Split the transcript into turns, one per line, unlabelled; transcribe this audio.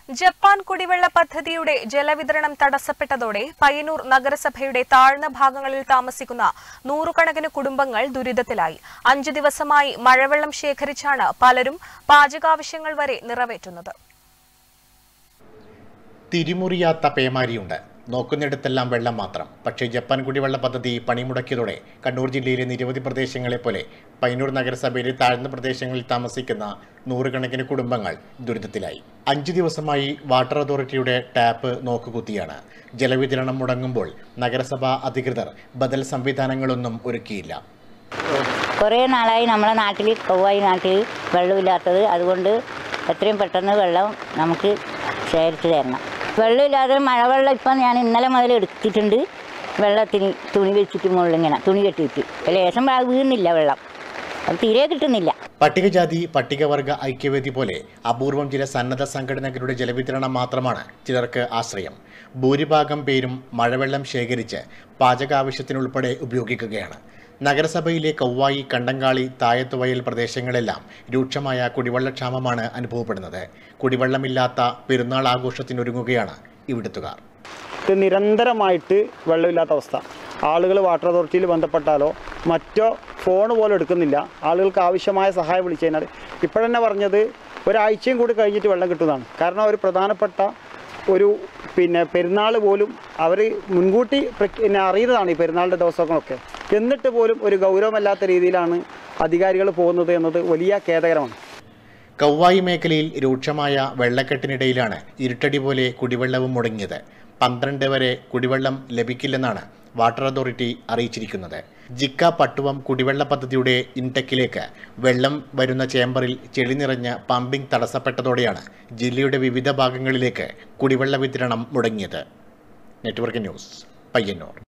Japan കുടിവെള്ള പദ്ധതിയുടെ ജലവിതരണം തടസ്സപ്പെട്ടതോടെ പയ്യന്നൂർ നഗരസഭയുടെ താഴ്ന്ന ഭാഗങ്ങളിൽ താമസിക്കുന്ന നൂറുകണക്കിന് കുടുംബങ്ങൾ ദുരിതത്തിലായി അഞ്ചു ദിവസമായി മഴവെള്ളം ശേഖരിച്ചാണ് പലരും പാചകാവശ്യങ്ങൾ വരെ നിറവേറ്റുന്നത്
തിരിമുറിയാത്ത പേമാരിയുണ്ട് നോക്കുന്നിടത്തെല്ലാം വെള്ളം മാത്രം പക്ഷേ ജപ്പാൻ കുടിവെള്ള പദ്ധതി പണിമുടക്കിയതോടെ കണ്ണൂർ ജില്ലയിലെ നിരവധി പ്രദേശങ്ങളെ പോലെ പയ്യന്നൂർ നഗരസഭയിലെ താഴ്ന്ന പ്രദേശങ്ങളിൽ താമസിക്കുന്ന നൂറുകണക്കിന് കുടുംബങ്ങൾ ദുരിതത്തിലായി അഞ്ചു ദിവസമായി വാട്ടർ അതോറിറ്റിയുടെ ടാപ്പ് നോക്കുകുത്തിയാണ് ജലവിതരണം മുടങ്ങുമ്പോൾ നഗരസഭാ അധികൃതർ ബദൽ സംവിധാനങ്ങളൊന്നും ഒരുക്കിയില്ല
കുറേ നാളായി നമ്മളെ നാട്ടിൽ കൊവ്വായി നാട്ടിൽ വെള്ളമില്ലാത്തത് അതുകൊണ്ട് എത്രയും പെട്ടെന്ന് വെള്ളം നമുക്ക് ശേഖരിച്ച് തരണം വെള്ളമില്ലാതെ മഴവെള്ളം ഇപ്പം ഞാൻ ഇന്നലെ മുതൽ എടുത്തിട്ടുണ്ട് വെള്ളത്തിന് തുണി വെച്ചിട്ട് മുകളിലിങ്ങനെ തുണി കെട്ടിയിട്ട് ലേശം വ- വീഴുന്നില്ല വെള്ളം അത് തീരെ കിട്ടുന്നില്ല
പട്ടികജാതി പട്ടികവർഗ ഐക്യവേദി പോലെ അപൂർവം ചില സന്നദ്ധ സംഘടനകളുടെ ജലവിതരണം മാത്രമാണ് ചിലർക്ക് ആശ്രയം ഭൂരിഭാഗം പേരും മഴവെള്ളം ശേഖരിച്ച് പാചകാവശ്യത്തിനുൾപ്പെടെ ഉപയോഗിക്കുകയാണ് നഗരസഭയിലെ കൗവായി കണ്ടങ്കാളി തായത്തുവയൽ പ്രദേശങ്ങളെല്ലാം രൂക്ഷമായ കുടിവെള്ളക്ഷാമമാണ് അനുഭവപ്പെടുന്നത് കുടിവെള്ളമില്ലാത്ത പെരുന്നാൾ ആഘോഷത്തിനൊരുങ്ങുകയാണ് ഇവിടുത്തുകാർ
ഇത് നിരന്തരമായിട്ട് വെള്ളമില്ലാത്ത അവസ്ഥ ആളുകൾ വാട്ടർ അതോറിറ്റിയിൽ ബന്ധപ്പെട്ടാലോ മറ്റോ ഫോൺ പോലും എടുക്കുന്നില്ല ആളുകൾക്ക് ആവശ്യമായ സഹായം വിളിച്ചു കഴിഞ്ഞാൽ ഇപ്പോഴന്നെ പറഞ്ഞത് ഒരാഴ്ചയും കൂടി കഴിഞ്ഞിട്ട് വെള്ളം കിട്ടുന്നതാണ് കാരണം ഒരു പ്രധാനപ്പെട്ട ഒരു പിന്നെ പെരുന്നാൾ പോലും അവർ മുൻകൂട്ടി പ്രഖ്യ- പിന്നെ അറിയുന്നതാണ് ഈ പെരുന്നാളിൻ്റെ ദിവസങ്ങളൊക്കെ എന്നിട്ട് പോലും ഒരു ഗൗരവമല്ലാത്ത രീതിയിലാണ് അധികാരികൾ പോകുന്നത് എന്നത് വലിയ ഖേദകരമാണ്
കൗവായി മേഖലയിൽ രൂക്ഷമായ വെള്ളക്കെട്ടിനിടയിലാണ് ഇരുട്ടടി പോലെ കുടിവെള്ളവും മുടങ്ങിയത് പന്ത്രണ്ട് വരെ കുടിവെള്ളം ലഭിക്കില്ലെന്നാണ് വാട്ടർ അതോറിറ്റി അറിയിച്ചിരിക്കുന്നത് ജിക്ക പട്ടുവം കുടിവെള്ള പദ്ധതിയുടെ ഇൻടെക്കിലേക്ക് വെള്ളം വരുന്ന ചേംബറിൽ ചെളി നിറഞ്ഞ പമ്പിംഗ് തടസ്സപ്പെട്ടതോടെയാണ് ജില്ലയുടെ വിവിധ ഭാഗങ്ങളിലേക്ക് കുടിവെള്ള വിതരണം മുടങ്ങിയത് നെറ്റ്വർക്ക് ന്യൂസ് പയ്യന്നൂർ